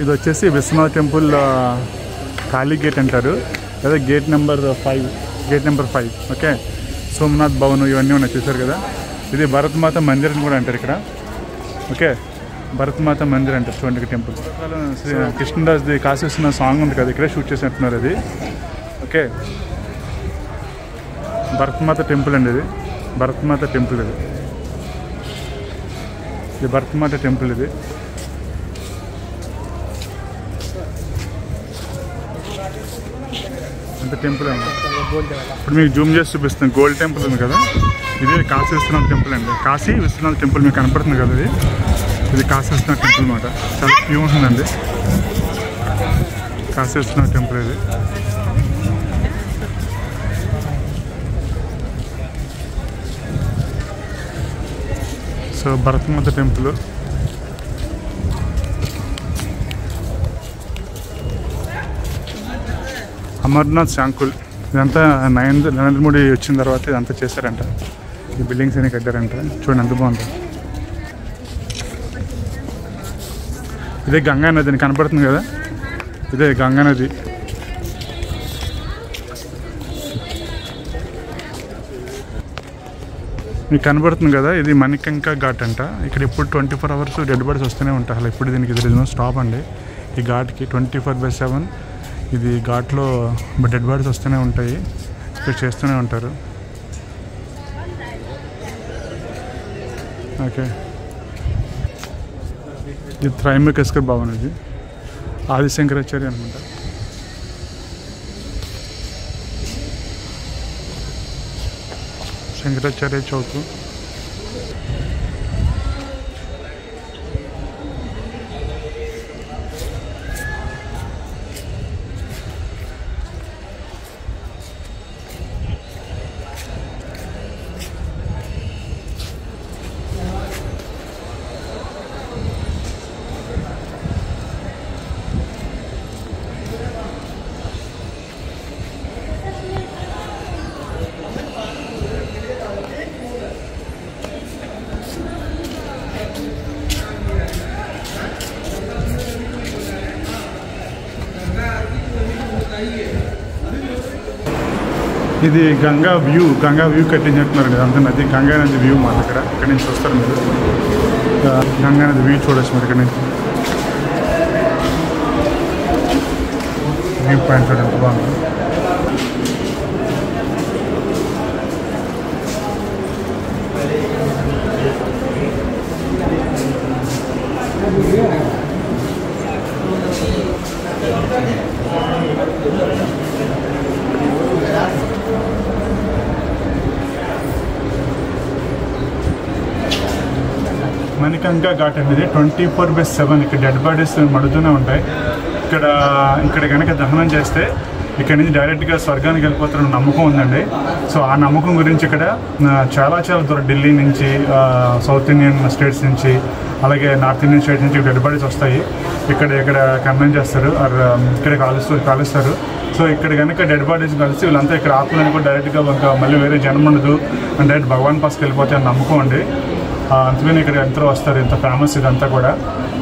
ఇది వచ్చేసి విశ్వనాథ్ టెంపుల్ ఆ, కాళీ గేట్ అంటారు లేదా gate number five gate number five okay Somnath Bhavan ఇవన్నీ ఉన్నాయి చూసారు కదా ఇది భరత్మాత మందిర్ అని కూడా అంటారు ఇక్కడ ఓకే భరత్మాత మందిర్ అంటారు చూడండి టెంపుల్ శ్రీ కృష్ణదాస్ది కాశీస్తున్న సాంగ్ ఉంది కదా ఇక్కడే షూట్ చేసినట్టున్నారు అది ఓకే భరత్మాత టెంపుల్ అండి ఇది భరత్మాత టెంపుల్ ఇది ఇది భరత్మాత టెంపుల్ ఇది అంత టెంపుల్ అండి ఇప్పుడు మీకు జూమ్ చేసి చూపిస్తాను గోల్డ్ టెంపుల్ ఉంది కదా ఇది కాశీ విశ్వనాథ్ టెంపుల్ అండి కాశీ విశ్వనాథ్ టెంపుల్ మీకు కనపడుతుంది కదా ఇది ఇది కాశీ విశ్వనాథ్ టెంపుల్ అనమాట చాలా క్యూ ఉంటుందండి కాశీ విశ్వనాథ్ టెంపుల్ ఇది సో భరతమాత టెంపుల్ అమర్నాథ్ శాంకుల్ ఇదంతా నరేంద్ర నరేంద్ర మోడీ వచ్చిన తర్వాత ఇదంతా చేశారంట ఈ బిల్డింగ్స్ అన్ని కట్టారంట చూడండి ఎంత బాగుంది ఇదే గంగా నది అని కనపడుతుంది కదా ఇదే గంగా నది మీకు కనబడుతుంది కదా ఇది మణికంక ఘాట్ అంట ఇక్కడ ఎప్పుడు twenty four hours dead bodies వస్తూనే ఉంటాయి అసలు ఎప్పుడు దీనికి ఇది నో స్టాప్ అండి ఈ ఘాట్కి ట్వంటీ ఫోర్ బై సెవెన్ ఇది ఘాట్లో డెడ్ బాడీస్ వస్తూనే ఉంటాయి ఇక్కడ చేస్తూనే ఉంటారు ఓకే ఇది త్రైమకేశ్వర్ భవన్ ఇది ఆదిశంకరాచార్య అనుకుంటా శంకరాచార్య చౌక్ ఇది గంగా వ్యూ గంగా వ్యూ కట్టించుంటున్నారు కదా అంత నది గంగా నది వ్యూ మాట ఇక్కడ ఇక్కడ నుంచి చూస్తారు మీరు ఆ, గంగా నది వ్యూ చూడొచ్చు మరి ఇక్కడ నుంచి వ్యూ పాయింట్ చూడండి ఎంత బాగుంది మణికంక ఘాట్ అనేది ట్వంటీ ఫోర్ బై సెవెన్ ఇక్కడ డెడ్ బాడీస్ మడుతూనే ఉంటాయి ఇక్కడ ఇక్కడ కనుక దహనం చేస్తే ఇక్కడ నుంచి డైరెక్ట్గా స్వర్గానికి వెళ్ళిపోతున్న నమ్మకం ఉందండి సో ఆ నమ్మకం గురించి ఇక్కడ ఆ, చాలా చాలా దూరం ఢిల్లీ నుంచి ఆ, సౌత్ ఇండియన్ స్టేట్స్ నుంచి అలాగే నార్త్ ఇండియన్ స్టేట్స్ నుంచి డెడ్ బాడీస్ వస్తాయి ఇక్కడ ఇక్కడ కన్వెన్ చేస్తారు ఆర్ ఇక్కడ కాలుస్తారు కాలుస్తారు సో ఇక్కడ కనుక డెడ్ బాడీస్ కలిసి వీళ్ళంతా ఇక్కడ ఆకులను కూడా డైరెక్ట్గా ఇంకా మళ్ళీ వేరే జన్మ ఉండదు అండ్ డైరెక్ట్ భగవాన్ పాస్కి వెళ్ళిపోతే అని నమ్మకం అండి ఆ, అందుకని ఇక్కడ ఎంతో వస్తారు ఎంత ఫేమస్ ఇదంతా కూడా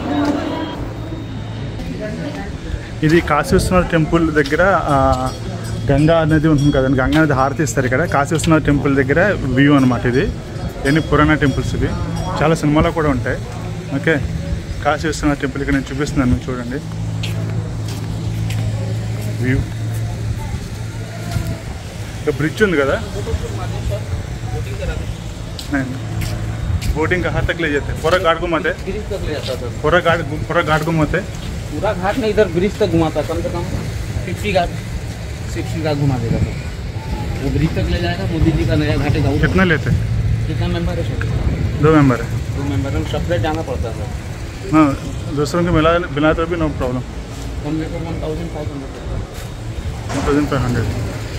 ఇది కాశీ విశ్వనాథ్ టెంపుల్ దగ్గర ఆ, గంగా నది ఉంటుంది కదండి గంగా నది హారతి ఇస్తారు ఇక్కడ కాశీ విశ్వనాథ్ టెంపుల్ దగ్గర వ్యూ అనమాట ఇది ఎన్ని పురాణ టెంపుల్స్ ఇవి చాలా సినిమాలో కూడా ఉంటాయి ఓకే కాశీ విశ్వనాథ్ టెంపుల్ ఇక్కడ నేను చూపిస్తున్నాను మీకు చూడండి వ్యూ ఇక్కడ బ్రిడ్జ్ ఉంది కదా बोटिंग कहाँ तक ले जाते पूरा घाट घुमाते ब्रिज तक ले जाता था पूरा घाट पूरा घाट घुमाते पूरा घाट में इधर ब्रिज तक घुमाता कम से कम फिफ्टी घाट सिक्सटी घाट घुमा देगा तो वो ब्रिज तक ले जाएगा मोदी जी का नया घाट है जाऊँ कितने लेते कितना मेंबर है सर दो मेंबर है दो मेंबर में सेपरेट जाना पड़ता है सर हाँ दूसरों को मिला मिला तो भी नो प्रॉब्लम कम से कम one thousand five hundred one thousand five hundred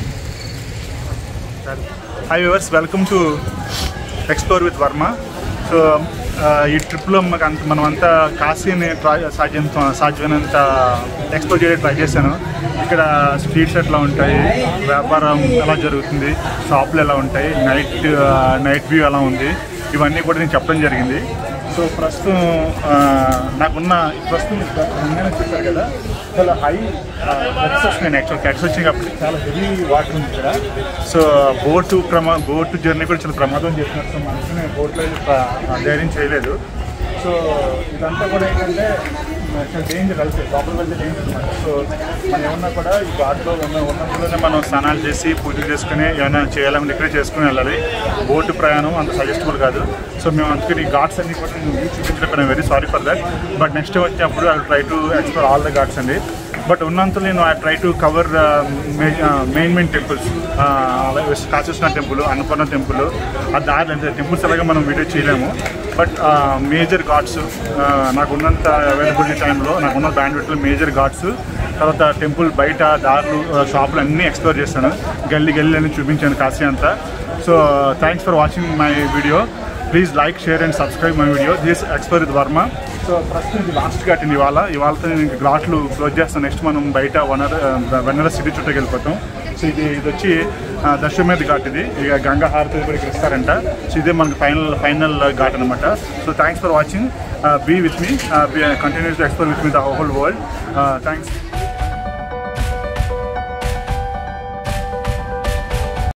hi viewers welcome to explore with Varma so ఈ ట్రిప్లో మాకు అంత మనమంతా కాశీని ట్రై సాధ్యం సాధ్యమైనంత ఎక్స్ప్లోర్ చేయడానికి ట్రై చేశాను ఇక్కడ స్ట్రీట్స్ ఎట్లా ఉంటాయి వ్యాపారం ఎలా జరుగుతుంది షాపులు ఎలా ఉంటాయి నైట్ నైట్ వ్యూ ఎలా ఉంది ఇవన్నీ కూడా నేను చెప్పడం జరిగింది సో ప్రస్తుతం ఆ, నాకున్న ప్రస్తుతం ముందే చెప్పారు కదా చాలా హై కెట్స్ వస్తున్నాయి యాక్చువల్ కెట్స్ వచ్చినాయి కాబట్టి చాలా హెవీ వాటర్ ఉంది ఇక్కడ సో బోటు ప్రమా బోటు జర్నీ కూడా చాలా ప్రమాదం చేస్తున్నారు సో మనసుని బోట్లో ధైర్యం చేయలేదు సో ఇదంతా కూడా ఏంటంటే చాలా డేంజర్ వెళ్తే లోపల వెళ్తే డేంజర్ అనమాట సో మనం ఏమన్నా కూడా ఈ ఘాట్లో ఉన్న ఉన్నందులోనే మనం స్నానాలు చేసి పూజలు చేసుకుని ఏమైనా చేయాలని ఇక్కడే చేసుకుని వెళ్ళాలి బోటు ప్రయాణం అంత సజెస్టబుల్ కాదు సో మేము అందుకని ఈ ఘాట్స్ అన్ని కూడా నేను మీకు చూపించడం very sorry for that but next వచ్చినప్పుడు I try to explore all the ghats అండి బట్ ఉన్నంత నేను I try to cover main main temples Kashikrishna temple Annapurna temple ఆ దారి టెంపుల్స్ అలాగే మనం వీడియో చేయలేము బట్ మేజర్ ఘాట్స్ నాకు ఉన్నంత అవైలబిలిటీ టైంలో నాకు ఉన్న బ్యాండ్ మేజర్ ఘాట్స్ తర్వాత టెంపుల్ బయట దారులు షాపులు అన్నీ ఎక్స్ప్లోర్ చేస్తాను గల్లీ గల్లీ అన్ని చూపించాను కాశీ అంతా so thanks for watching my video please like share and subscribe my video this explore with Varma so ప్రస్తుతం ఇది లాస్ట్ ఘాట్ అండి ఇవాళ ఇవాళతో నేను ఇంక ఘాట్లు క్లోజ్ చేస్తాను నెక్స్ట్ మనం బయట వనర్ వెన్నెల సిటీ చుట్టూ వెళ్ళిపోతాం సో ఇది ఇది వచ్చి ఆ, దశమేధ ఘాట్ ఇది ఇక గంగా హారతి కూడా ఇక్కడ ఇస్తారంట సో ఇదే మనకి ఫైనల్ ఫైనల్ ఘాట్ అనమాట so thanks for watching be with me continues explore with me the whole world thanks